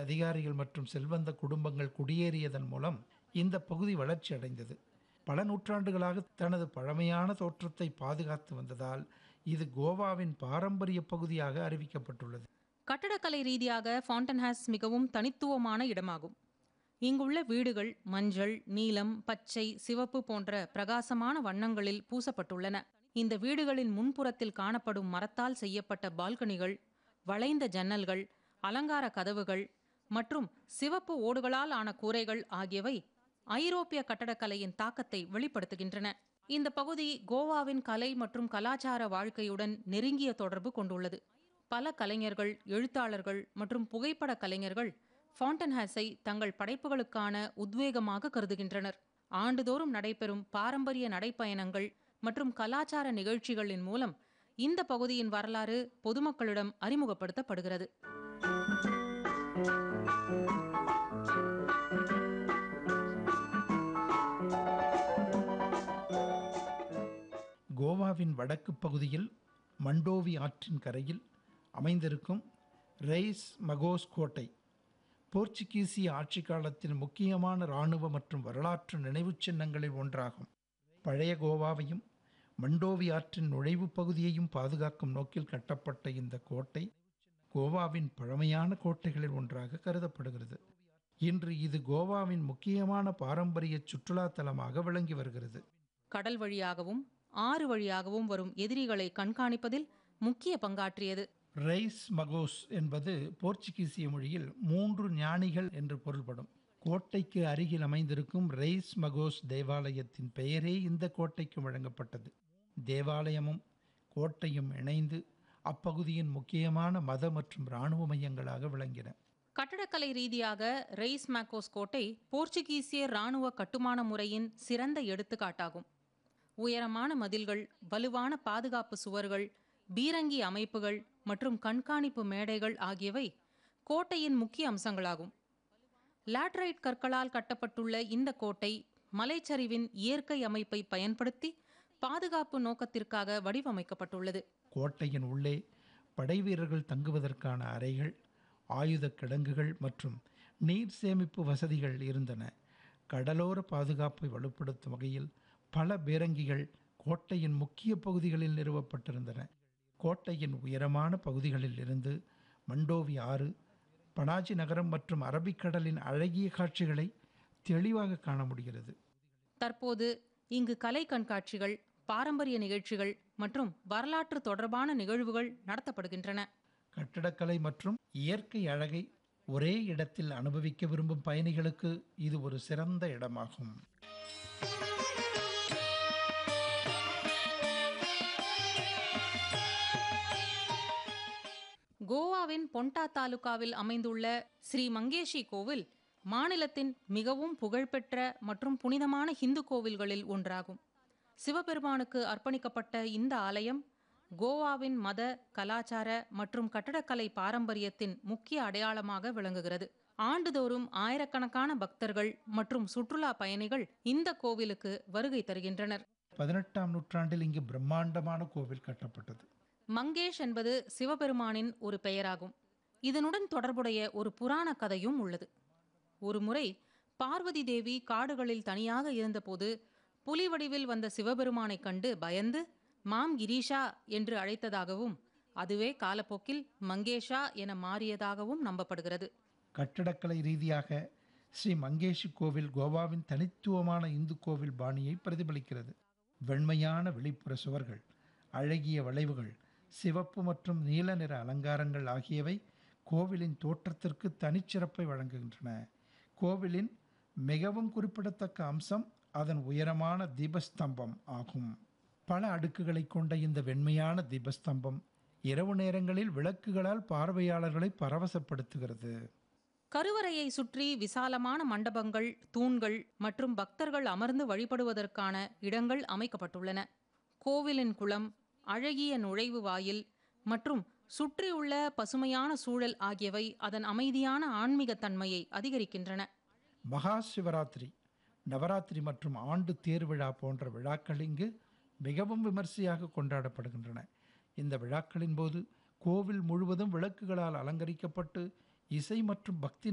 அதிகாரிகள் மற்றும் செல்வந்த குடும்பங்கள் குடியேறியதன் மூலம் இந்த பகுதி வளர்ச்சி அடைந்தது பல நூற்றாண்டுகளாக தனது பழமையான தோற்றத்தை பாதுகாத்து வந்ததால் இது கோவாவின் பாரம்பரிய பகுதியாக அறிவிக்கப்பட்டுள்ளது கட்டடக்கலை ரீதியாக ஃபாண்டன்ஹாஸ் மிகவும் தனித்துவமான இடமாகும் இங்குள்ள வீடுகள் மஞ்சள் நீலம் பச்சை சிவப்பு போன்ற பிரகாசமான வண்ணங்களில் பூசப்பட்டுள்ளன இந்த வீடுகளின் முன்புறத்தில் காணப்படும் மரத்தால் செய்யப்பட்ட பால்கனிகள் வளைந்த ஜன்னல்கள் அலங்கார கதவுகள் மற்றும் சிவப்பு ஓடுகளால் ஆன கூரைகள் ஆகியவை ஐரோப்பிய கட்டடக்கலையின் தாக்கத்தை வெளிப்படுத்துகின்றன இந்த பகுதி கோவாவின் கலை மற்றும் கலாச்சார வாழ்க்கையுடன் நெருங்கிய தொடர்பு கொண்டுள்ளது பல கலைஞர்கள் எழுத்தாளர்கள் மற்றும் புகைப்பட கலைஞர்கள் ஃபாண்டன்ஹாஸை தங்கள் படைப்புகளுக்கான உத்வேகமாக கருதுகின்றனர் ஆண்டுதோறும் நடைபெறும் பாரம்பரிய நடைப்பயணங்கள் மற்றும் கலாச்சார நிகழ்ச்சிகளின் மூலம் இந்த பகுதியின் வரலாறு பொதுமக்களிடம் அறிமுகப்படுத்தப்படுகிறது கோவாவின் வடக்கு பகுதியில் மண்டோவி ஆற்றின் கரையில் அமைந்திருக்கும் ரெய்ஸ் மகோஸ் கோட்டை போர்ச்சுகீசிய ஆட்சி காலத்தின் முக்கியமான இராணுவ மற்றும் வரலாற்று நினைவுச் சின்னங்களில் ஒன்றாகும் பழைய கோவாவையும் மண்டோவி ஆற்றின் நுழைவுப் பகுதியையும் பாதுகாக்கும் நோக்கில் கட்டப்பட்ட இந்த கோட்டை கோவாவின் பழமையான கோட்டைகளில் ஒன்றாக கருதப்படுகிறது இன்று இது கோவாவின் முக்கியமான பாரம்பரிய சுற்றுலா தலமாக விளங்கி வருகிறது கடல் வழியாகவும் ஆறு வழியாகவும் வரும் எதிரிகளை கண்காணிப்பதில் முக்கிய பங்காற்றியது ரெய்ஸ் மகோஸ் என்பது போர்ச்சுகீசிய மொழியில் மூன்று ஞானிகள் என்று பொருள்படும் கோட்டைக்கு அருகில் அமைந்திருக்கும் ரெய்ஸ் மகோஸ் தேவாலயத்தின் பெயரே இந்த கோட்டைக்கு வழங்கப்பட்டது தேவாலயமும் கோட்டையும் இணைந்து அப்பகுதியின் முக்கியமான மத மற்றும் இராணுவ மையங்களாக விளங்கின கட்டடக்கலை ரீதியாக ரெய்ஸ் மேக்கோஸ் கோட்டை போர்ச்சுகீசிய இராணுவ கட்டுமான முறையின் சிறந்த எடுத்துக்காட்டாகும் உயரமான மதில்கள் வலுவான பாதுகாப்பு சுவர்கள் பீரங்கி அமைப்புகள் மற்றும் கண்காணிப்பு மேடைகள் ஆகியவை கோட்டையின் முக்கிய அம்சங்களாகும் லாட்ரைட் கற்களால் கட்டப்பட்டுள்ள இந்த கோட்டை மலைச்சரிவின் இயற்கை அமைப்பை பயன்படுத்தி பாதுகாப்பு நோக்கத்திற்காக வடிவமைக்கப்பட்டுள்ளது கோட்டையின் உள்ளே படைவீரர்கள் தங்குவதற்கான அறைகள் ஆயுத கிடங்குகள் மற்றும் நீர் சேமிப்பு வசதிகள் இருந்தன கடலோர பாதுகாப்பை வலுப்படுத்தும் வகையில் பல பீரங்கிகள் கோட்டையின் முக்கிய பகுதிகளில் நிறுவப்பட்டிருந்தன கோட்டையின் உயரமான பகுதிகளில் இருந்து மண்டோவி ஆறு பனாஜி நகரம் மற்றும் அரபிக்கடலின் அழகிய காட்சிகளை தெளிவாக காண முடிகிறது தற்போது இங்கு கலை கண்காட்சிகள் பாரம்பரிய நிகழ்ச்சிகள் மற்றும் வரலாற்று தொடர்பான நிகழ்வுகள் நடத்தப்படுகின்றன கட்டடக்கலை மற்றும் இயற்கை அழகை ஒரே இடத்தில் அனுபவிக்க விரும்பும் பயணிகளுக்கு இது ஒரு சிறந்த இடமாகும் கோவாவின் பொண்டா தாலுகாவில் அமைந்துள்ள ஸ்ரீ மங்கேஷி கோவில் மாநிலத்தின் மிகவும் புகழ்பெற்ற மற்றும் புனிதமான ஹிந்து கோவில்களில் ஒன்றாகும் சிவபெருமானுக்கு அர்ப்பணிக்கப்பட்ட இந்த ஆலயம் கோவாவின் மத கலாச்சார மற்றும் கட்டடக்கலை பாரம்பரியத்தின் முக்கிய அடையாளமாக விளங்குகிறது ஆண்டுதோறும் ஆயிரக்கணக்கான பக்தர்கள் மற்றும் சுற்றுலா பயணிகள் இந்த கோவிலுக்கு வருகை தருகின்றனர் பதினெட்டாம் நூற்றாண்டில் இங்கு பிரம்மாண்டமான கோவில் கட்டப்பட்டது மங்கேஷ் என்பது சிவபெருமானின் ஒரு பெயராகும் இதனுடன் தொடர்புடைய ஒரு புராண கதையும் உள்ளது ஒருமுறை பார்வதி தேவி காடுகளில் தனியாக இருந்தபோது புலி வடிவில் வந்த சிவபெருமானைக் கண்டு பயந்து மாம் கிரீஷா என்று அழைத்ததாகவும் அதுவே காலப்போக்கில் மங்கேஷா என மாறியதாகவும் நம்பப்படுகிறது கட்டடக்கலை ரீதியாக ஸ்ரீ மங்கேஷி கோவில் கோவாவின் தனித்துவமான இந்து கோவில் பாணியை பிரதிபலிக்கிறது வெண்மையான வெளிப்புற சுவர்கள் அழகிய வளைவுகள் சிவப்பு மற்றும் நீல நிற அலங்காரங்கள் ஆகியவை கோவிலின் தோற்றத்திற்கு தனிச்சிறப்பை வழங்குகின்றன கோவிலின் மிகவும் குறிப்பிடத்தக்க அம்சம் அதன் உயரமான தீபஸ்தம்பம் ஆகும் பல அடுக்குகளை கொண்ட இந்த வெண்மையான தீபஸ்தம்பம் இரவு நேரங்களில் விளக்குகளால் பார்வையாளர்களை பரவசப்படுத்துகிறது கருவறையை சுற்றி விசாலமான மண்டபங்கள் தூண்கள் மற்றும் பக்தர்கள் அமர்ந்து வழிபடுவதற்கான இடங்கள் அமைக்கப்பட்டுள்ளன கோவிலின் குளம் அழகிய நுழைவு வாயில் மற்றும் சுற்றியுள்ள பசுமையான சூழல் ஆகியவை அதன் அமைதியான ஆன்மீக தன்மையை அதிகரிக்கின்றன மகா சிவராத்திரி நவராத்திரி மற்றும் ஆண்டு தேர் விழா போன்ற விழாக்கள் இங்கு மிகவும் விமர்சையாக கொண்டாடப்படுகின்றன இந்த விழாக்களின் போது கோவில் முழுவதும் விளக்குகளால் அலங்கரிக்கப்பட்டு இசை மற்றும் பக்தி